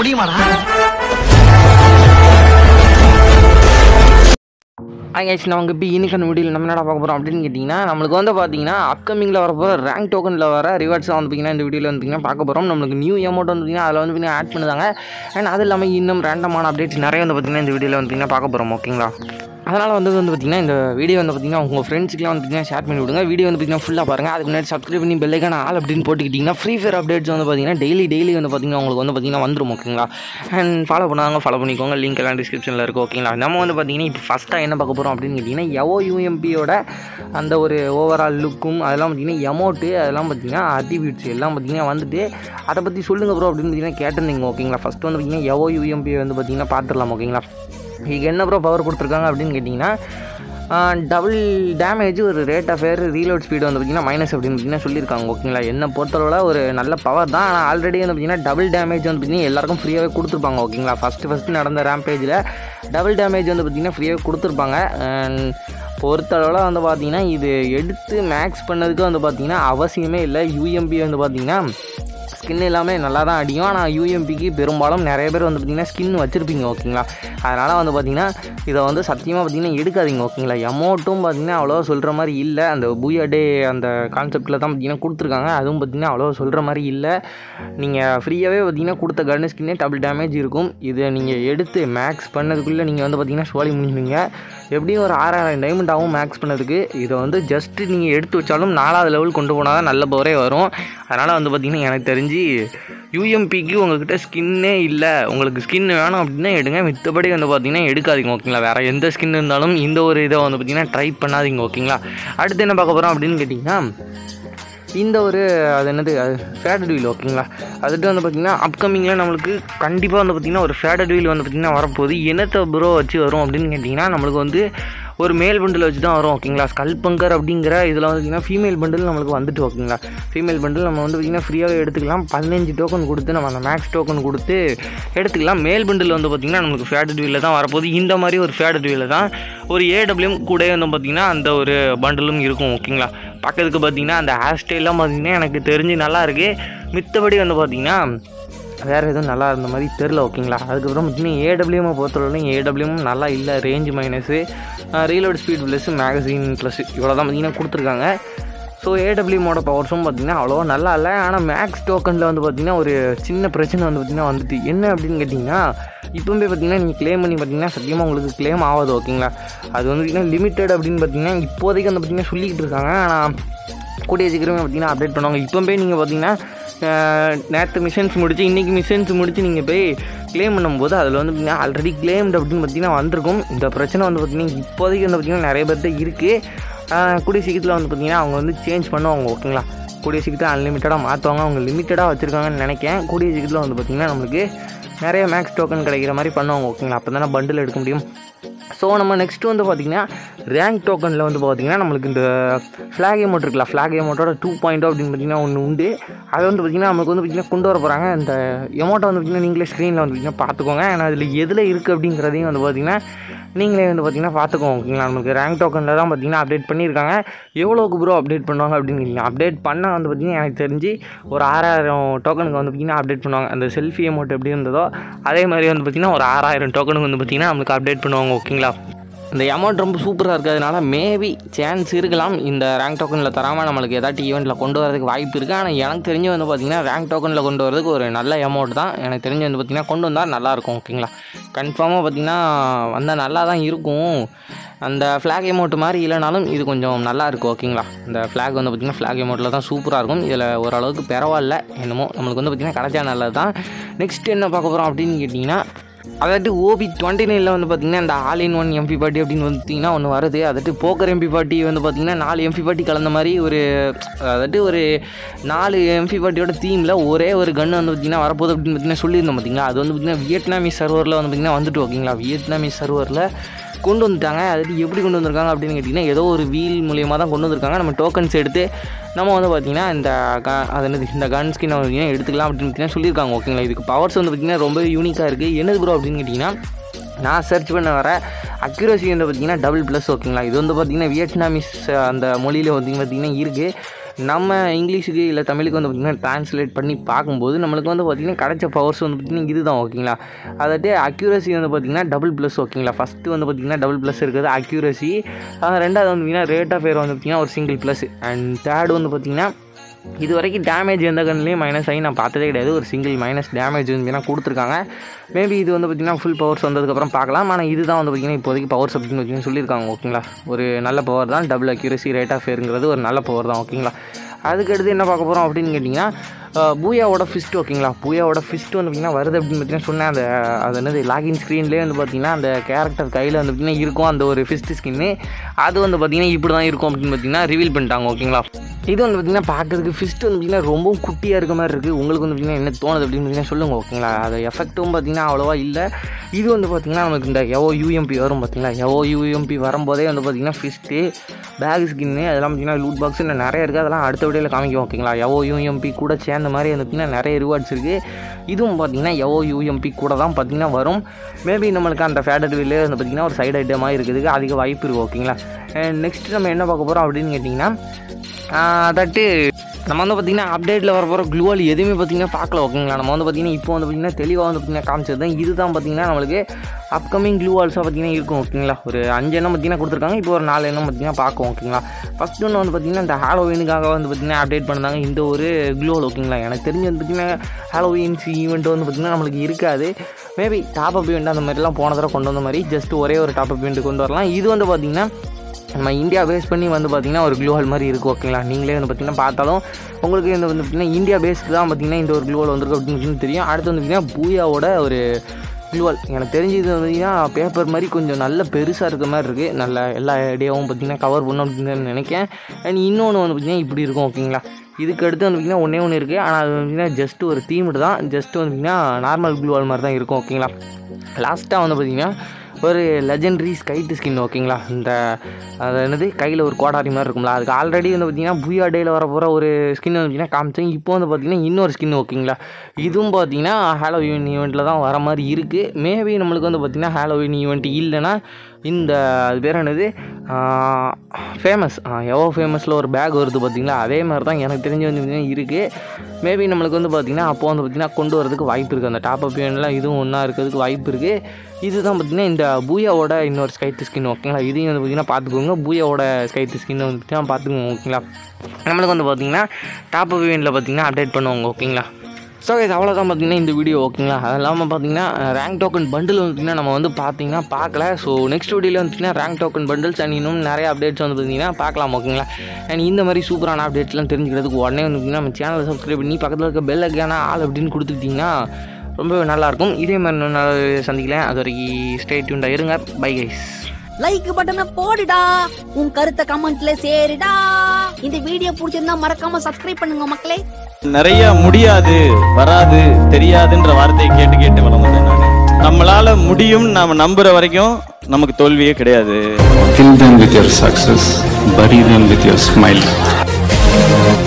முடியுமாடா ice நான் இப்போ இன்னைக்கான வீடியோவில் நம்ம என்னடா பார்க்க போகிறோம் அப்படின்னு கேட்டிங்கன்னா நம்மளுக்கு வந்து பார்த்தீங்கன்னா அப்கமிங்கில் வரப்போகிற ரேங்க் டோக்கனில் வர ரிவார்ட்ஸாக வந்து பார்த்தீங்கன்னா இந்த வீடியோவில் வந்து பார்த்தீங்கன்னா பார்க்க போகிறோம் நம்மளுக்கு நியூ அமௌண்ட் வந்து பார்த்தீங்கன்னா அதில் வந்து பார்த்தீங்கன்னா ஆட் பண்ணுதாங்க அண்ட் அது இல்லாமல் இன்னும் ரேண்டமான அப்டேட்ஸ் நிறைய வந்து பார்த்தீங்கன்னா இந்த வீடியோவில் வந்து பார்த்தீங்கன்னா பார்க்க போகிறோம் ஓகேங்களா அதனால் வந்து வந்து பார்த்தீங்கன்னா இந்த வீடியோ வந்து பார்த்தீங்கன்னா உங்கள் ஃப்ரெண்ட்ஸ்க்குலாம் வந்து பார்த்தீங்கன்னா ஷேர் பண்ணி விடுங்க வீடியோ வந்து பார்த்தீங்கன்னா ஃபுல்லாக பாருங்கள் அதுக்கு முன்னாடி சப்ஸ்கிரைப் பண்ணி பெல்லைக்கான ஆள் அப்படின்னு போட்டுக்கிட்டிங்கன்னா ஃப்ரீ ஃபயர் அப்டேட்ஸ் வந்து பார்த்தீங்கன்னா டெய்லி டெய்லி வந்து பார்த்தீங்கன்னா உங்களுக்கு வந்து பார்த்தீங்கன்னா வந்துடும் ஓகேங்களா அண்ட் ஃபாலோ பண்ணாங்க ஃபாலோ பண்ணிக்கோங்க லிங்க் எல்லாம் டிஸ்கிரிப்ஷனில் இருக்குது ஓகேங்களா நம்ம வந்து பார்த்தீங்கன்னா இப்போ ஃபஸ்ட்டாக என்ன பார்க்க போகிறோம் அப்படின்னு கேட்டிங்கன்னா எவோ யூஎம்பியோட அந்த ஒரு ஓவரால் லுக்கும் அதெல்லாம் பார்த்தீங்கன்னா எமௌண்ட்டு அதெல்லாம் பார்த்தீங்கன்னா அட்டிபியூட்ஸ் எல்லாம் பார்த்தீங்கன்னா வந்துட்டு அதை பற்றி சொல்லுங்கள் ப்ரோ அப்படின்னு பார்த்தீங்கன்னா கேட்டிருந்தீங்க ஓகேங்களா ஃபஸ்ட்டு வந்து பார்த்தீங்கன்னா எவோ யூஎம்பி வந்து பார்த்தீங்கன்னா பார்த்துடலாம் ஓகேங்களா இதுக்கு என்ன ப்ரோ பவர் கொடுத்துருக்காங்க அப்படின்னு கேட்டிங்கன்னா டபுள் டேமேஜ் ஒரு rate of fire reload speed வந்து பார்த்திங்கன்னா மைனஸ் அப்படின்னு பார்த்தீங்கன்னா சொல்லியிருக்காங்க ஓகேங்களா என்ன பொறுத்தளவில் ஒரு நல்ல பவர் தான் ஆனால் ஆல்ரெடி வந்து பார்த்திங்கன்னா டபுள் டேமேஜ் வந்து பார்த்திங்கன்னா எல்லாருக்கும் ஃப்ரீயாகவே கொடுத்துருப்பாங்க ஓகேங்களா ஃபஸ்ட்டு ஃபஸ்ட்டு நடந்த ரேம்பேஜில் டபுள் டேமேஜ் வந்து பார்த்திங்கன்னா ஃப்ரீயாகவே கொடுத்துருப்பாங்க And பொறுத்தளவில் வந்து பார்த்திங்கன்னா இது எடுத்து மேக்ஸ் பண்ணதுக்கு வந்து பார்த்திங்கன்னா அவசியமே இல்லை யூஎம்பி வந்து பார்த்திங்கன்னா ஸ்கின் எல்லாமே நல்லா தான் அடியும் ஆனால் யூஎம்பிக்கு பெரும்பாலும் நிறைய பேர் வந்து பார்த்திங்கன்னா ஸ்கின் வச்சுருப்பீங்க ஓகேங்களா அதனால் வந்து பார்த்திங்கன்னா இதை வந்து சத்தியமாக பார்த்திங்கன்னா எடுக்காதீங்க ஓகேங்களா அமௌண்ட்டும் பார்த்திங்கன்னா அவ்வளோவா சொல்கிற மாதிரி இல்லை அந்த பூயா டே அந்த கான்செப்டில் தான் பார்த்திங்கன்னா கொடுத்துருக்காங்க அதுவும் பார்த்திங்கன்னா அவ்வளோவா சொல்கிற மாதிரி இல்லை நீங்கள் ஃப்ரீயாகவே பார்த்திங்கன்னா கொடுத்த கன் ஸ்கின்னே டபுள் டேமேஜ் இருக்கும் இதை நீங்கள் எடுத்து மேக்ஸ் பண்ணதுக்குள்ளே நீங்கள் வந்து பார்த்திங்கன்னா சோழி முடிவீங்க எப்படியும் ஒரு ஆறாயிரம் டைமண்ட் ஆகும் மேக்ஸ் பண்ணதுக்கு இதை வந்து ஜஸ்ட்டு நீங்கள் எடுத்து வச்சாலும் நாலாவது லெவல் கொண்டு போனால் தான் நல்ல பவரே வரும் அதனால் வந்து பார்த்திங்கன்னா எனக்கு தெரிஞ்சு யூஎம்பிக்கு உங்ககிட்ட ஸ்கின்னே இல்லை உங்களுக்கு ஸ்கின் வேணும் அப்படின்னா எடுங்க மித்தபடி வந்து பார்த்தீங்கன்னா எடுக்காதீங்க ஓகேங்களா வேறு எந்த ஸ்கின் இருந்தாலும் இந்த ஒரு இதை வந்து பார்த்தீங்கன்னா ட்ரை பண்ணாதீங்க ஓகேங்களா அடுத்து என்ன பார்க்க போகிறோம் அப்படின்னு கேட்டிங்கன்னா இந்த ஒரு அது என்னது அது ஃபேடட் வீல் ஓகேங்களா அதுட்டு வந்து பார்த்திங்கன்னா அப்கமிங்கில் நம்மளுக்கு கண்டிப்பாக வந்து பார்த்திங்கன்னா ஒரு ஃபேடட் வீல் வந்து பார்த்திங்கன்னா வரப்போகுது என்னத்தை ப்ரோ வச்சு வரும் அப்படின்னு கேட்டிங்கன்னா நம்மளுக்கு வந்து ஒரு மேல் பண்டில் வச்சு தான் வரும் ஓகேங்களா ஸ்கல்பங்கர் அப்படிங்கிற இதில் வந்து பார்த்திங்கன்னா ஃபீமேல் பண்டில் நம்மளுக்கு வந்துட்டு ஓகேங்களா ஃபீமேல் பண்டில் நம்ம வந்து பார்த்திங்கன்னா ஃப்ரீயாகவே எடுத்துக்கலாம் பதினஞ்சு டோக்கன் கொடுத்து நம்ம அந்த மேக்ஸ் டோக்கன் கொடுத்து எடுத்துக்கலாம் மேல் பண்டில் வந்து பார்த்திங்கன்னா நம்மளுக்கு ஃபேடட் வீலில் தான் வரப்போகுது இந்த மாதிரி ஒரு ஃபேடட் வீலில் தான் ஒரு ஏடபிள்யூம் கூட வந்து பார்த்திங்கன்னா அந்த ஒரு பண்டிலும் இருக்கும் ஓகேங்களா பார்க்கறதுக்கு பார்த்தீங்கன்னா அந்த ஹேர் ஸ்டைல்லாம் பார்த்தீங்கன்னா எனக்கு தெரிஞ்சு நல்லா இருக்குது மித்தபடி வந்து பார்த்தீங்கன்னா வேறு எதுவும் நல்லா இருந்த மாதிரி தெரில ஓகேங்களா அதுக்கப்புறம் பார்த்தீங்கன்னா ஏடபிள்யூமை பொறுத்தவரையிலும் ஏடபிள்யூம் நல்லா இல்லை range minus reload speed plus magazine plus இவ்வளோ தான் பார்த்தீங்கன்னா கொடுத்துருக்காங்க ஸோ ஏடபிள்யூமோட பவர்ஸும் பார்த்தீங்கன்னா அவ்வளோவா நல்லா இல்லை ஆனால் மேக்ஸ் டோக்கனில் வந்து பார்த்தீங்கன்னா ஒரு சின்ன பிரச்சனை வந்து பார்த்தீங்கன்னா வந்துட்டு என்ன அப்படின்னு கேட்டிங்கன்னா இப்போவே பார்த்தீங்கன்னா நீங்கள் க்ளைம் பண்ணி பார்த்தீங்கன்னா சத்தியமாக உங்களுக்கு க்ளைம் ஆகாது ஓகேங்களா அது வந்து பார்த்தீங்கன்னா லிமிட்டட் அப்படின்னு பார்த்தீங்கன்னா இப்போதைக்கு வந்து பார்த்தீங்கன்னா சொல்லிக்கிட்டு இருக்காங்க ஆனால் கூடிய சீக்கிரமே பார்த்தீங்கன்னா அப்டேட் பண்ணுவாங்க இப்போவே நீங்கள் பார்த்தீங்கன்னா நேற்று மிஷன்ஸ் முடிச்சு இன்றைக்கி மிஷன்ஸ் முடிச்சு நீங்கள் போய் க்ளைம் பண்ணும்போது அதில் வந்து பார்த்தீங்கன்னா ஆல்ரெடி கிளைம்டு அப்படின்னு பார்த்தீங்கன்னா வந்திருக்கும் இந்த பிரச்சனை வந்து பார்த்தீங்கன்னா இப்போதைக்கு வந்து பார்த்தீங்கன்னா நிறைய பேர்கிட்ட இருக்குது கூடிய சீக்கிரத்தில் வந்து பார்த்தீங்கன்னா அவங்க வந்து சேஞ்ச் பண்ணுவாங்க ஓகேங்களா கூடிய சீக்கிரத்தில் அன்லிமிட்டடாக மாற்றுவாங்க அவங்க லிமிட்டடாக வச்சுருக்காங்கன்னு நினைக்கிறேன் கூடிய சீக்கிரத்தில் வந்து பார்த்திங்கன்னா நம்மளுக்கு நிறைய மேக்ஸ் டோக்கன் கிடைக்கிற மாதிரி பண்ணுவாங்க ஓகேங்களா அப்போ தானே பண்டில் எடுக்க முடியும் ஸோ நம்ம நெக்ஸ்ட்டு வந்து பார்த்திங்கன்னா ரேங்க் டோக்கனில் வந்து பார்த்திங்கன்னா நம்மளுக்கு இந்த ஃப்ளாக் அமௌண்ட் இருக்குல்ல ஃப்ளாக் அமௌண்ட்டோட டூ பாயிண்ட் அப்படின்னு பார்த்திங்கன்னா ஒன்று உண்டு அதை வந்து பார்த்திங்கன்னா நமக்கு வந்து பார்த்திங்கன்னா கொண்டு வர போகிறாங்க இந்த அமௌண்ட்டை வந்து பார்த்திங்கன்னா நீங்களே ஸ்க்ரீனில் வந்து பார்த்திங்கன்னா பார்த்துக்கோங்க ஏன்னா அதில் எதில் இருக்குது அப்படிங்கிறதையும் வந்து பார்த்திங்கன்னா நீங்களே வந்து பார்த்திங்கன்னா பார்த்துக்கோங்க ஓகேங்களா நமக்கு ரேங்க் டோக்கனில் தான் பார்த்திங்கன்னா அப்டேட் பண்ணியிருக்காங்க எவ்வளோக்கு ப்ரோ அப்டேட் பண்ணுவாங்க அப்படின்னு அப்டேட் பண்ணால் வந்து பார்த்திங்கன்னா எனக்கு தெரிஞ்சு ஒரு ஆறாயிரம் டோக்கனுக்கு வந்து பார்த்திங்கன்னா அப்டேட் பண்ணுவாங்க அந்த செல்ஃபி அமௌண்ட் எப்படி இருந்ததோ அதே மாதிரி வந்து பார்த்திங்கன்னா ஒரு ஆறாயிரம் டோக்கனுக்கு வந்து பார்த்திங்கன்னா நம்மளுக்கு அப்டேட் பண்ணுவாங்க ஓகேங்களா இந்த அமௌண்ட் ரொம்ப சூப்பராக இருக்கிறதுனால மேபி சான்ஸ் இருக்கலாம் இந்த ரேங்க் டோக்கனில் தராமல் நம்மளுக்கு ஏதாட்டி ஈவெண்ட்டில் கொண்டு வரதுக்கு வாய்ப்பு இருக்குது ஆனால் எனக்கு தெரிஞ்சு வந்து பார்த்திங்கன்னா ரேங்க் டோக்கனில் கொண்டு வரதுக்கு ஒரு நல்ல அமௌண்ட் தான் எனக்கு தெரிஞ்சு வந்து பார்த்திங்கன்னா கொண்டு வந்தால் நல்லாயிருக்கும் ஓகேங்களா கன்ஃபார்மாக பார்த்திங்கன்னா வந்தால் நல்லா தான் இருக்கும் அந்த ஃப்ளாக் அமௌண்ட் மாதிரி இல்லைனாலும் இது கொஞ்சம் நல்லா இருக்கும் ஓகேங்களா இந்த ஃப்ளாக் வந்து பார்த்திங்கன்னா ஃப்ளாக் அமௌண்ட்டில் தான் சூப்பராக இருக்கும் இதில் ஓரளவுக்கு பரவாயில்ல என்னமோ நம்மளுக்கு வந்து பார்த்திங்கன்னா கிடைச்சா நல்லது தான் நெக்ஸ்ட் என்ன பார்க்க போகிறோம் அப்படின்னு கேட்டிங்கன்னா அதாவது ஓபி டுவெண்ட்டி நைனில் வந்து பார்த்திங்கன்னா இந்த all in one MP party அப்படின்னு வந்து பார்த்திங்கன்னா ஒன்று வருது அதாட்டு போக்கர் எம்பி பார்ட்டி வந்து பார்த்திங்கன்னா நாலு எம்பி பார்ட்டி கலந்த மாதிரி ஒரு அதாட்டு ஒரு நாலு எம்பி பார்ட்டியோட தீமில் ஒரே ஒரு கன்று வந்து பார்த்திங்கன்னா வரப்போகுது அப்படின்னு பார்த்திங்கன்னா சொல்லியிருந்தோம் பார்த்திங்களா அது வந்து பார்த்திங்கன்னா வியட்நாமீஸ் சர்வரில் வந்து பார்த்திங்கன்னா வந்துட்டு ஓகேங்களா வியட்நாமீஸ் சர்வரில் கொண்டு வந்துட்டாங்க அது எப்படி கொண்டு வந்திருக்காங்க அப்படின்னு கேட்டிங்கன்னா ஏதோ ஒரு வீல் மூலியமாக தான் கொண்டு வந்திருக்காங்க நம்ம டோக்கன்ஸ் எடுத்து நம்ம வந்து பார்த்திங்கன்னா இந்த க அது என்னது இந்த கன் ஸ்கின் வந்து பார்த்திங்கன்னா எடுத்துக்கலாம் அப்படின்னு பார்த்தீங்கன்னா சொல்லியிருக்காங்க ஓகேங்களா இதுக்கு பவர்ஸ் வந்து பார்த்திங்கன்னா ரொம்ப யூனிக்காக இருக்குது என்னது ப்ரோ அப்படின்னு கேட்டிங்கன்னா நான் சர்ச் பண்ண வர அக்யூரசி வந்து பார்த்திங்கன்னா டபுள் ப்ளஸ் ஓகேங்களா இது வந்து பார்த்திங்கன்னா வியட்நாமிஸ் அந்த மொழியில் வந்து பார்த்திங்கன்னா இருக்குது நம்ம இங்கிலீஷுக்கு இல்லை தமிழுக்கு வந்து பார்த்திங்கன்னா ட்ரான்ஸ்லேட் பண்ணி பார்க்கும்போது நம்மளுக்கு வந்து பார்த்திங்கன்னா கிடைச்ச பவர்ஸ் வந்து பார்த்திங்கன்னா இதுதான் ஓகேங்களா அதாவது அக்யூரசி வந்து பார்த்திங்கன்னா டபுள் ப்ளஸ் ஓகேங்களா ஃபஸ்ட்டு வந்து பார்த்திங்கன்னா டபுள் ப்ளஸ் இருக்குது அக்யூரசி ரெண்டாவது வந்து பார்த்திங்கன்னா ரேட் ஆஃப் ஃபேர் வந்து பார்த்திங்கன்னா ஒரு சிங்கிள் ப்ளஸ் அண்ட் தேர்ட் வந்து பார்த்திங்கன்னா இது வரைக்கும் டேமேஜ் எந்த கன்லேயும் மைனஸ் ஆகி நான் பார்த்ததே கிடையாது ஒரு சிங்கிள் மைனஸ் டேமேஜ் வந்து கொடுத்துருக்காங்க மேபி இது வந்து பார்த்திங்கன்னா ஃபுல் பவர்ஸ் வந்ததுக்கப்புறம் பார்க்கலாம் ஆனால் இதுதான் வந்து பார்த்திங்கன்னா இப்போதைக்கு பவர்ஸ் அப்படின்னு வச்சுன்னு சொல்லியிருக்காங்க ஓகேங்களா ஒரு நல்ல பவர் தான் டபுள் அக்யூரசி ரேட் ஆஃப் ஃபேருங்கிறது ஒரு நல்ல பவர் தான் ஓகேங்களா அதுக்கடுத்து என்ன பார்க்க போகிறோம் அப்படின்னு கேட்டிங்கன்னா அஹ், பூயாவோட ஃபிஸ்ட் ஓகேங்களா பூயாவோட ஃபிஸ்ட் வந்து பார்த்திங்கன்னா வருது அப்படின்னு பார்த்தீங்கன்னா சொன்னேன் அந்த அது என்னது லாகின் ஸ்க்ரீன்லேயே வந்து பார்த்திங்கன்னா அந்த கேரக்டர் கையில் வந்து பார்த்திங்கன்னா இருக்கும் அந்த ஒரு ஃபிஸ்ட் ஸ்கின்னு அது வந்து பார்த்திங்கன்னா இப்படி தான் இருக்கும் அப்படின்னு பார்த்தீங்கன்னா ரிவீல் பண்ணிட்டாங்க ஓகேங்களா இது வந்து பார்த்திங்கன்னா பார்க்கறதுக்கு ஃபிஸ்ட் வந்து பார்த்திங்கன்னா ரொம்ப குட்டியாக இருக்க மாதிரி இருக்குது உங்களுக்கு வந்து பார்த்திங்கன்னா என்ன தோணுது அப்படின்னு பார்த்தீங்கன்னா சொல்லுங்கள் ஓகேங்களா அது எஃபெக்ட்டும் பார்த்திங்கன்னா அவ்வளோவா இல்லை இது வந்து பார்த்திங்கன்னா நமக்கு இந்த எவோ யூஎம்பி வரும் பார்த்தீங்களா எவோ யூஎம்பி வரும்போதே வந்து பார்த்திங்கன்னா ஃபிஸ்ட்டு பேக் ஸ்கின்னு அதெல்லாம் பார்த்திங்கன்னா லூட் பாக்ஸ் இன்னும் நிறைய இருக்குது அதெல்லாம் அடுத்த வீடியோவில் காமிக்கும் ஓகேங்களா எவோ யூஎம்பி கூட சேர்ந்த மாதிரி வந்து பார்த்திங்கன்னா நிறைய ரிவார்ட்ஸ் இருக்குது இதுவும் பார்த்திங்கன்னா எவோ யூஎம்பி கூட தான் பார்த்திங்கன்னா வரும் மேபி நம்மளுக்கு அந்த ஃபேடட் வீலே வந்து பார்த்திங்கன்னா ஒரு சைடு ஐட்டமாக இருக்குதுக்கு அதிக வாய்ப்பு இருக்குது ஓகேங்களா நெக்ஸ்ட் நம்ம என்ன பார்க்க போகிறோம் அப்படின்னு கேட்டிங்கன்னா அதாட்டு நம்ம வந்து பார்த்திங்கன்னா அப்டேட்டில் வர போகிற க்ளூவால் எதுவுமே பார்த்திங்கன்னா பார்க்கல ஓகேங்களா நம்ம வந்து பார்த்திங்கன்னா இப்போ வந்து பார்த்திங்கன்னா தெளிவாக வந்து பார்த்திங்கன்னா காமிச்சது தான் இதுதான் பார்த்திங்கன்னா நம்மளுக்கு அப்கமிங் க்ளூவால்ஸாக பார்த்திங்கன்னா இருக்கும் ஓகேங்களா ஒரு அஞ்சு எண்ணம் பார்த்திங்கன்னா கொடுத்துருக்காங்க இப்போ ஒரு நாலு எண்ணம் பார்த்திங்கன்னா பார்க்கும் ஓகேங்களா ஃபஸ்ட் ஒன்று வந்து பார்த்திங்கன்னா இந்த ஹாலோவீனுக்காக வந்து பார்த்திங்கன்னா அப்டேட் பண்ணாங்க இந்த ஒரு க்ளூவால் ஓகேங்களா எனக்கு தெரிஞ்சு வந்து பார்த்திங்கன்னா ஹாலோவீன்ஸ் ஈவெண்ட் வந்து பார்த்திங்கன்னா நம்மளுக்கு இருக்காது மேபி டாப் அப் ஈவெண்ட் அந்த மாதிரிலாம் போன தடவை கொண்டு வந்த மாதிரி ஜஸ்ட் ஒரே ஒரு டாப் அப் ஈவெண்ட் கொண்டு வரலாம் இது வந்து பார்த்திங்கன்னா நம்ம இந்தியா பேஸ் பண்ணி வந்து பார்த்திங்கன்னா ஒரு க்ளூவால் மாதிரி இருக்குது ஓகேங்களா நீங்களே வந்து பார்த்திங்கன்னா பார்த்தாலும் உங்களுக்கு இந்த வந்து பார்த்திங்கன்னா இந்தியா பேஸ்க்கு தான் பார்த்திங்கன்னா இந்த ஒரு க்ளூவால் வந்திருக்கு அப்படின்னு தெரியும் அடுத்து வந்து பார்த்திங்கன்னா பூயாவோட ஒரு க்ளூவால் எனக்கு தெரிஞ்சு இது வந்து பார்த்திங்கன்னா பேப்பர் மாதிரி கொஞ்சம் நல்ல பெருசாக இருக்க மாதிரி இருக்குது நல்ல எல்லா ஐடியாவும் பார்த்திங்கன்னா கவர் பண்ணும் அப்படின்னு நினைக்கிறேன் அண்ட் இன்னொன்று வந்து பார்த்திங்கன்னா இப்படி இருக்கும் ஓகேங்களா இதுக்கு அடுத்து வந்து பார்த்திங்கன்னா ஒன்றே ஒன்று இருக்குது ஆனால் அது வந்து பார்த்திங்கன்னா ஜஸ்ட் ஒரு தீம்டு தான் ஜஸ்ட் வந்து பார்த்திங்கன்னா நார்மல் க்ளூவால் மாதிரி தான் இருக்கும் ஓகேங்களா லாஸ்ட்டாக வந்து பார்த்திங்கன்னா ஒரு லெஜெண்டரி ஸ்கைட்டு ஸ்கின் ஓகேங்களா இந்த அது என்னது கையில் ஒரு கோடாரி மாதிரி இருக்கும்ல அதுக்கு ஆல்ரெடி வந்து பார்த்திங்கன்னா பூயா டேயில் வர போகிற ஒரு ஸ்கின் வந்து பார்த்திங்கன்னா காமிச்சேன் இப்போ வந்து பார்த்திங்கன்னா இன்னொரு ஸ்கின் ஓகேங்களா இதுவும் பார்த்திங்கன்னா ஹாலோவின் ஈவெண்ட்டில் தான் வர மாதிரி இருக்குது மேபி நம்மளுக்கு வந்து பார்த்திங்கன்னா ஹாலோவின் ஈவெண்ட் இல்லைன்னா இந்த அது பேர் என்னது ஃபேமஸ் எவ்வளோ ஃபேமஸில் ஒரு பேக் வருது பார்த்திங்களா அதே மாதிரி தான் எனக்கு தெரிஞ்சு வந்து பார்த்திங்கன்னா இருக்குது மேபி நம்மளுக்கு வந்து பார்த்திங்கன்னா அப்போ வந்து பார்த்திங்கன்னா கொண்டு வரதுக்கு வாய்ப்பு இருக்குது அந்த டாப் அப் ஈவெண்ட்லாம் இதுவும் ஒன்றா இருக்கிறதுக்கு வாய்ப்பு இருக்குது இதுதான் பார்த்திங்கன்னா இந்த பூயாவோட இன்னொரு ஸ்கைட்டு ஸ்கின் ஓகேங்களா இதையும் வந்து பார்த்திங்கன்னா பார்த்துக்கோங்க பூயாவோட ஸ்கைட்டு ஸ்கின் வந்து பார்த்திங்கன்னா பார்த்துக்கோங்க ஓகேங்களா நம்மளுக்கு வந்து பார்த்திங்கன்னா டாப் அப் ஈவெண்ட்டில் பார்த்திங்கன்னா அப்டேட் பண்ணுவாங்க ஓகேங்களா ஸோ இது அவ்வளோதான் பார்த்தீங்கன்னா இந்த வீடியோ ஓகேங்களா அது இல்லாமல் பார்த்தீங்கன்னா ரேங்க் டோக்கன் பண்டில் வந்துட்டிங்கன்னா நம்ம வந்து பார்த்தீங்கன்னா பார்க்கல ஸோ நெக்ஸ்ட் வீடியோவில் வந்துட்டிங்கன்னா ரேங்க் டோக்கன் பண்டில்ஸ் அண்ட் இன்னும் நிறைய அப்டேட்ஸ் வந்து பார்த்தீங்கன்னா பார்க்கலாம் ஓகேங்களா அண்ட் இந்த மாதிரி சூப்பரான அப்டேட்ஸ்லாம் தெரிஞ்சுக்கிறதுக்கு உடனே வந்து நம்ம சேனலை சப்ஸ்கிரைப் பண்ணி பக்கத்தில் இருக்க பெல் ஐக்கான ஆள் அப்படின்னு கொடுத்துட்டிங்கன்னா ரொம்பவே நல்லாயிருக்கும் இதே மாதிரி இன்னும் நல்லா சந்திக்கலாம் அது வரைக்கும் ஸ்டே டியூண்டாக இருங்க பை கைஸ் லைக் பட்டனை போடுடா உன் கருத்தை கமெண்ட்ல சேருடா இந்த வீடியோ பிடிச்சிருந்தா மறக்காம சப்ஸ்கிரைப் பண்ணுங்க மக்களே நிறைய முடியாது வராது தெரியாதுன்ற வார்த்தையை கேட்டு கேட்டு வளர்ந்தேன் நான் நம்மளால முடியும் நாம நம்புற வரைக்கும் நமக்கு தோல்வியே கிடையாது Kill them with your success, bury them with your smile.